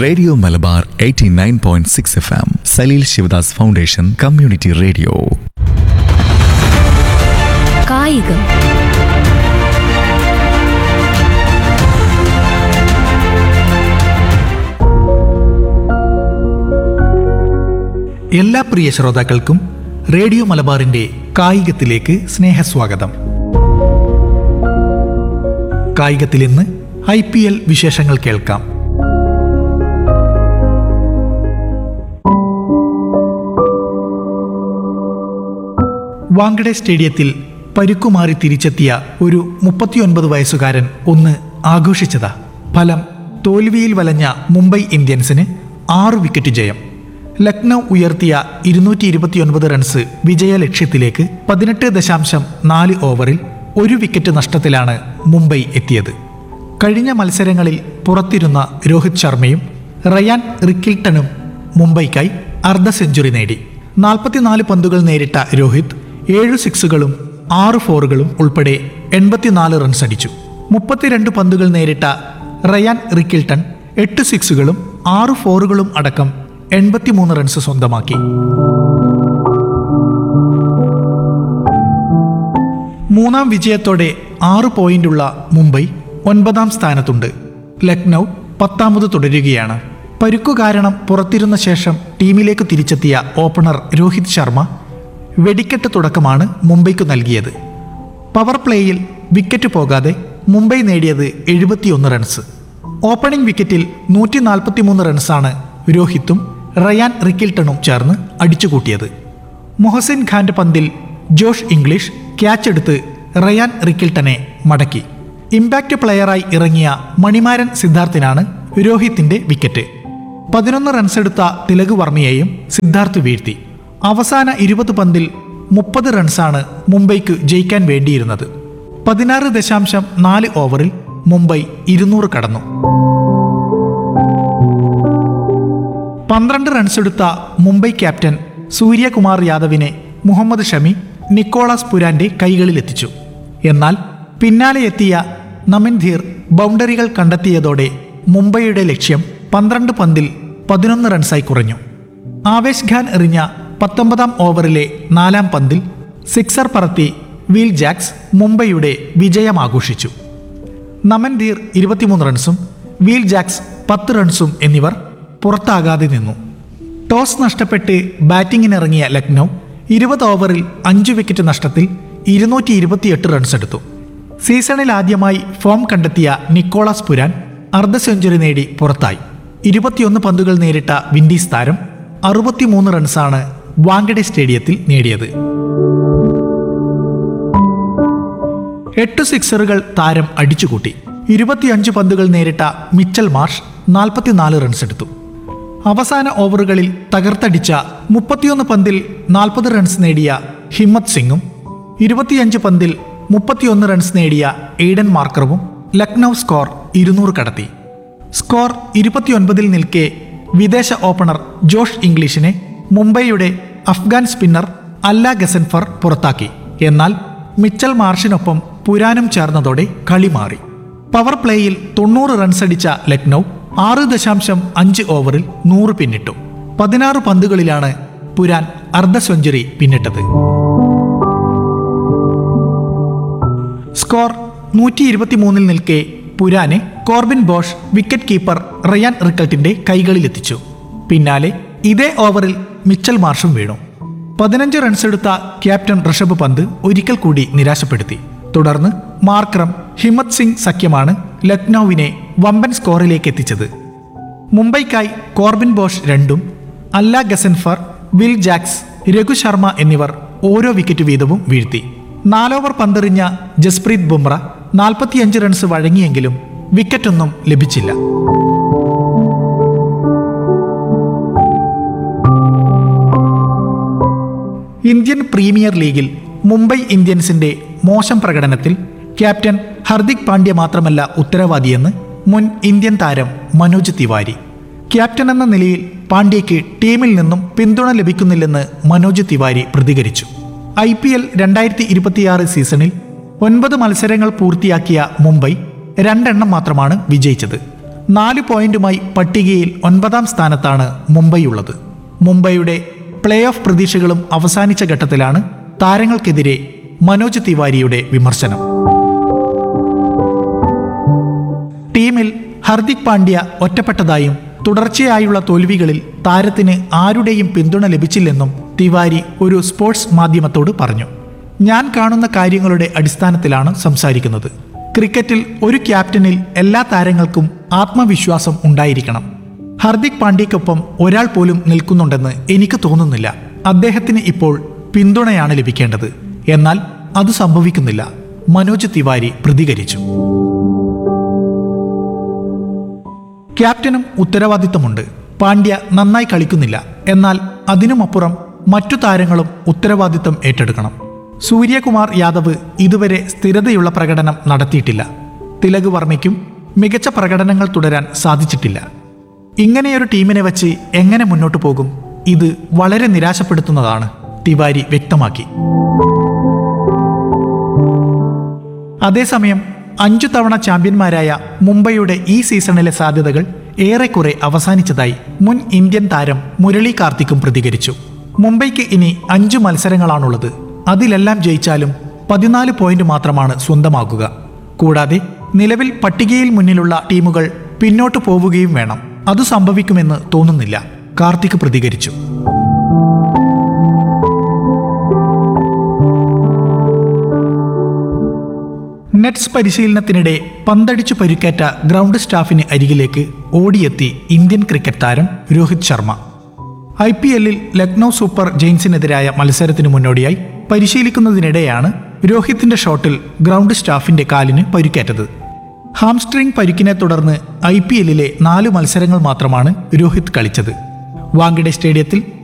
radio Malabar 89.6 point six F M Saleel Shivadas foundation community radio കായികം എല്ലാ പ്രിയ ശ്രോതാക്കൾക്കും റേഡിയോ മലബാറിന്റെ കായികത്തിലേക്ക് സ്നേഹസ്വാഗതം കായികത്തിൽ ഇന്ന് ഐ പി എൽ വിശേഷങ്ങൾ കേൾക്കാം വാങ്കഡെ സ്റ്റേഡിയത്തിൽ പരുക്കുമാറി തിരിച്ചെത്തിയ ഒരു മുപ്പത്തിയൊൻപത് വയസ്സുകാരൻ ഒന്ന് ആഘോഷിച്ചതാ ഫലം തോൽവിയിൽ വലഞ്ഞ മുംബൈ ഇന്ത്യൻസിന് ആറ് വിക്കറ്റ് ജയം ലക്നൗ ഉയർത്തിയ ഇരുന്നൂറ്റി ഇരുപത്തിയൊൻപത് റൺസ് വിജയ ലക്ഷ്യത്തിലേക്ക് പതിനെട്ട് ദശാംശം നാല് ഓവറിൽ ഒരു വിക്കറ്റ് നഷ്ടത്തിലാണ് മുംബൈ എത്തിയത് കഴിഞ്ഞ മത്സരങ്ങളിൽ പുറത്തിരുന്ന രോഹിത് ശർമ്മയും റയാൻ റിക്കിൾട്ടണും മുംബൈക്കായി അർദ്ധ സെഞ്ചുറി നേടി നാൽപ്പത്തിനാല് പന്തുകൾ നേരിട്ട രോഹിത് ഏഴ് സിക്സുകളും ആറ് ഫോറുകളും ഉൾപ്പെടെ എൺപത്തിനാല് റൺസ് അടിച്ചു മുപ്പത്തിരണ്ട് പന്തുകൾ നേരിട്ട റയാൻ റിക്കിൾട്ടൺ എട്ട് സിക്സുകളും ആറ് ഫോറുകളും അടക്കം എൺപത്തിമൂന്ന് റൺസ് സ്വന്തമാക്കി മൂന്നാം വിജയത്തോടെ ആറ് പോയിന്റുള്ള മുംബൈ ഒൻപതാം സ്ഥാനത്തുണ്ട് ലക്നൗ പത്താമത് തുടരുകയാണ് പരുക്കു കാരണം പുറത്തിരുന്ന ശേഷം ടീമിലേക്ക് തിരിച്ചെത്തിയ ഓപ്പണർ രോഹിത് ശർമ്മ വെടിക്കെട്ട് തുടക്കമാണ് മുംബൈക്ക് നൽകിയത് പവർ പ്ലേയിൽ വിക്കറ്റ് പോകാതെ മുംബൈ നേടിയത് എഴുപത്തിയൊന്ന് റൺസ് ഓപ്പണിംഗ് വിക്കറ്റിൽ നൂറ്റി നാൽപ്പത്തിമൂന്ന് റൺസാണ് രോഹിത്തും റയാൻ റിക്കിൾട്ടണും ചേർന്ന് അടിച്ചുകൂട്ടിയത് മൊഹസിൻ ഖാന്റെ പന്തിൽ ജോഷ് ഇംഗ്ലീഷ് ക്യാച്ച് എടുത്ത് റയാൻ റിക്കിൾട്ടനെ മടക്കി ഇമ്പാക്റ്റ് പ്ലെയറായി ഇറങ്ങിയ മണിമാരൻ സിദ്ധാർത്ഥിനാണ് രോഹിത്തിന്റെ വിക്കറ്റ് പതിനൊന്ന് റൺസെടുത്ത തിലക് വർമ്മയെയും സിദ്ധാർത്ഥ് വീഴ്ത്തി അവസാന ഇരുപത് പന്തിൽ മുപ്പത് റൺസാണ് മുംബൈക്ക് ജയിക്കാൻ വേണ്ടിയിരുന്നത് പതിനാറ് ദശാംശം നാല് ഓവറിൽ മുംബൈ ഇരുന്നൂറ് കടന്നു പന്ത്രണ്ട് റൺസെടുത്ത മുംബൈ ക്യാപ്റ്റൻ സൂര്യകുമാർ യാദവിനെ മുഹമ്മദ് ഷമി നിക്കോളാസ് പുരാന്റെ കൈകളിലെത്തിച്ചു എന്നാൽ പിന്നാലെ എത്തിയ നമിൻധീർ ബൗണ്ടറികൾ കണ്ടെത്തിയതോടെ മുംബൈയുടെ ലക്ഷ്യം പന്ത്രണ്ട് പന്തിൽ പതിനൊന്ന് റൺസായി കുറഞ്ഞു ആവേശ് ഖാൻ എറിഞ്ഞ പത്തൊമ്പതാം ഓവറിലെ നാലാം പന്തിൽ സിക്സർ പറത്തി വീൽ ജാക്സ് മുംബൈയുടെ വിജയം ആഘോഷിച്ചു നമൻധീർ ഇരുപത്തിമൂന്ന് റൺസും വീൽ ജാക്സ് പത്ത് റൺസും എന്നിവർ പുറത്താകാതെ നിന്നു ടോസ് നഷ്ടപ്പെട്ട് ബാറ്റിംഗിനിറങ്ങിയ ലക്നൗ ഇരുപത് ഓവറിൽ അഞ്ച് വിക്കറ്റ് നഷ്ടത്തിൽ ഇരുന്നൂറ്റി ഇരുപത്തിയെട്ട് റൺസ് എടുത്തു സീസണിൽ ആദ്യമായി ഫോം കണ്ടെത്തിയ നിക്കോളാസ് പുരാൻ അർദ്ധ സെഞ്ചുറി നേടി പുറത്തായി ഇരുപത്തിയൊന്ന് പന്തുകൾ നേരിട്ട വിൻഡീസ് താരം അറുപത്തിമൂന്ന് റൺസാണ് വാങ്കഡെ സ്റ്റേഡിയത്തിൽ നേടിയത് എട്ട് സിക്സറുകൾ താരം അടിച്ചുകൂട്ടി ഇരുപത്തിയഞ്ച് പന്തുകൾ നേരിട്ട മിച്ചൽ മാർഷ് നാൽപ്പത്തിനാല് റൺസ് എടുത്തു അവസാന ഓവറുകളിൽ തകർത്തടിച്ച മുപ്പത്തിയൊന്ന് പന്തിൽ നാൽപ്പത് റൺസ് നേടിയ ഹിമ്മത് സിംഗും ഇരുപത്തിയഞ്ച് പന്തിൽ മുപ്പത്തിയൊന്ന് റൺസ് നേടിയ എയ്ഡൻ മാർക്കറും ലക്നൗ സ്കോർ ഇരുന്നൂറ് കടത്തി സ്കോർ ഇരുപത്തിയൊൻപതിൽ നിൽക്കെ വിദേശ ഓപ്പണർ ജോഷ് ഇംഗ്ലീഷിനെ മുംബൈയുടെ അഫ്ഗാൻ സ്പിന്നർ അല്ല ഗസൻഫർ പുറത്താക്കി എന്നാൽ മിച്ചൽ മാർഷിനൊപ്പം പുരാനും ചേർന്നതോടെ കളി മാറി പവർ പ്ലേയിൽ തൊണ്ണൂറ് റൺസടിച്ച ലക്നൗ ആറ് ദശാംശം അഞ്ച് ഓവറിൽ നൂറ് പിന്നിട്ടു പതിനാറ് പന്തുകളിലാണ് പുരാൻ അർദ്ധ സെഞ്ചുറി പിന്നിട്ടത് സ്കോർ നൂറ്റി ഇരുപത്തിമൂന്നിൽ നിൽക്കെ പുരാനെ Corbin Bosch wicket keeper Ryan റിക്കൾട്ടിന്റെ കൈകളിലെത്തിച്ചു പിന്നാലെ ഇതേ ഓവറിൽ മിച്ചൽ മാർഷും വീണു പതിനഞ്ച് റൺസെടുത്ത ക്യാപ്റ്റൻ ഋഷഭ് പന്ത് ഒരിക്കൽ കൂടി നിരാശപ്പെടുത്തി തുടർന്ന് മാർക്രം ഹിമത് സിംഗ് സഖ്യമാണ് ലക്നൌവിനെ വമ്പൻ സ്കോറിലേക്ക് എത്തിച്ചത് മുംബൈക്കായി കോർബിൻ ബോഷ് രണ്ടും അല്ല ഗസൻഫർ വിൽ ജാക്സ് രഘു ശർമ്മ എന്നിവർ ഓരോ വിക്കറ്റ് വീതവും വീഴ്ത്തി നാലോവർ പന്തെറിഞ്ഞ ജസ്പ്രീത് ബുംറ നാൽപ്പത്തിയഞ്ച് റൺസ് വഴങ്ങിയെങ്കിലും വിക്കറ്റൊന്നും ലഭിച്ചില്ല ഇന്ത്യൻ പ്രീമിയർ ലീഗിൽ മുംബൈ ഇന്ത്യൻസിന്റെ മോശം പ്രകടനത്തിൽ ക്യാപ്റ്റൻ ഹർദിക് പാണ്ഡ്യ മാത്രമല്ല ഉത്തരവാദിയെന്ന് മുൻ ഇന്ത്യൻ താരം മനോജ് തിവാരി ക്യാപ്റ്റൻ എന്ന നിലയിൽ പാണ്ഡ്യയ്ക്ക് ടീമിൽ നിന്നും പിന്തുണ ലഭിക്കുന്നില്ലെന്ന് മനോജ് തിവാരി പ്രതികരിച്ചു ഐ പി എൽ രണ്ടായിരത്തി ഇരുപത്തിയാറ് സീസണിൽ ഒൻപത് മത്സരങ്ങൾ പൂർത്തിയാക്കിയ മുംബൈ രണ്ടെണ്ണം മാത്രമാണ് വിജയിച്ചത് നാല് പോയിന്റുമായി പട്ടികയിൽ ഒൻപതാം സ്ഥാനത്താണ് മുംബൈ ഉള്ളത് മുംബൈയുടെ പ്ലേ ഓഫ് പ്രതീക്ഷകളും അവസാനിച്ച ഘട്ടത്തിലാണ് താരങ്ങൾക്കെതിരെ മനോജ് തിവാരിയുടെ വിമർശനം ടീമിൽ ഹർദിക് പാണ്ഡ്യ ഒറ്റപ്പെട്ടതായും തുടർച്ചയായുള്ള തോൽവികളിൽ താരത്തിന് ആരുടെയും പിന്തുണ ലഭിച്ചില്ലെന്നും തിവാരി ഒരു സ്പോർട്സ് മാധ്യമത്തോട് പറഞ്ഞു ഞാൻ കാണുന്ന കാര്യങ്ങളുടെ അടിസ്ഥാനത്തിലാണ് സംസാരിക്കുന്നത് ക്രിക്കറ്റിൽ ഒരു ക്യാപ്റ്റനിൽ എല്ലാ താരങ്ങൾക്കും ആത്മവിശ്വാസം ഉണ്ടായിരിക്കണം ഹർദിക് പാണ്ഡ്യയ്ക്കൊപ്പം ഒരാൾ പോലും നിൽക്കുന്നുണ്ടെന്ന് എനിക്ക് തോന്നുന്നില്ല അദ്ദേഹത്തിന് ഇപ്പോൾ പിന്തുണയാണ് ലഭിക്കേണ്ടത് എന്നാൽ അത് സംഭവിക്കുന്നില്ല മനോജ് തിവാരി പ്രതികരിച്ചു ക്യാപ്റ്റനും ഉത്തരവാദിത്തമുണ്ട് പാണ്ഡ്യ നന്നായി കളിക്കുന്നില്ല എന്നാൽ അതിനുമപ്പുറം മറ്റു താരങ്ങളും ഉത്തരവാദിത്തം ഏറ്റെടുക്കണം സൂര്യകുമാർ യാദവ് ഇതുവരെ സ്ഥിരതയുള്ള പ്രകടനം നടത്തിയിട്ടില്ല തിലക് വർമ്മയ്ക്കും മികച്ച പ്രകടനങ്ങൾ തുടരാൻ സാധിച്ചിട്ടില്ല ഇങ്ങനെയൊരു ടീമിനെ വച്ച് എങ്ങനെ മുന്നോട്ടു പോകും ഇത് വളരെ നിരാശപ്പെടുത്തുന്നതാണ് തിവാരി വ്യക്തമാക്കി അതേസമയം അഞ്ചു തവണ ചാമ്പ്യന്മാരായ മുംബൈയുടെ ഈ സീസണിലെ സാധ്യതകൾ ഏറെക്കുറെ അവസാനിച്ചതായി മുൻ ഇന്ത്യൻ താരം മുരളി കാർത്തിക്കും പ്രതികരിച്ചു മുംബൈക്ക് ഇനി അഞ്ചു മത്സരങ്ങളാണുള്ളത് അതിലെല്ലാം ജയിച്ചാലും പതിനാല് പോയിന്റ് മാത്രമാണ് സ്വന്തമാക്കുക കൂടാതെ നിലവിൽ പട്ടികയിൽ മുന്നിലുള്ള ടീമുകൾ പിന്നോട്ട് പോവുകയും വേണം അത് സംഭവിക്കുമെന്ന് തോന്നുന്നില്ല കാർത്തിക് പ്രതികരിച്ചു നെറ്റ്സ് പരിശീലനത്തിനിടെ പന്തടിച്ചു പരിക്കേറ്റ ഗ്രൗണ്ട് സ്റ്റാഫിന് അരികിലേക്ക് ഓടിയെത്തി ഇന്ത്യൻ ക്രിക്കറ്റ് താരം രോഹിത് ശർമ്മ ഐ പി എല്ലിൽ ലക്നൗ സൂപ്പർ ജെയിൻസിനെതിരായ മത്സരത്തിന് മുന്നോടിയായി പരിശീലിക്കുന്നതിനിടെയാണ് രോഹിത്തിന്റെ ഷോട്ടിൽ ഗ്രൗണ്ട് സ്റ്റാഫിന്റെ കാലിന് പരിക്കേറ്റത് ഹാംസ്ട്രിംഗ് പരിക്കിനെ തുടർന്ന് ഐ പി എല്ലിലെ നാല് മത്സരങ്ങൾ മാത്രമാണ് രോഹിത് കളിച്ചത് വാങ്കഡെ സ്റ്റേഡിയത്തിൽ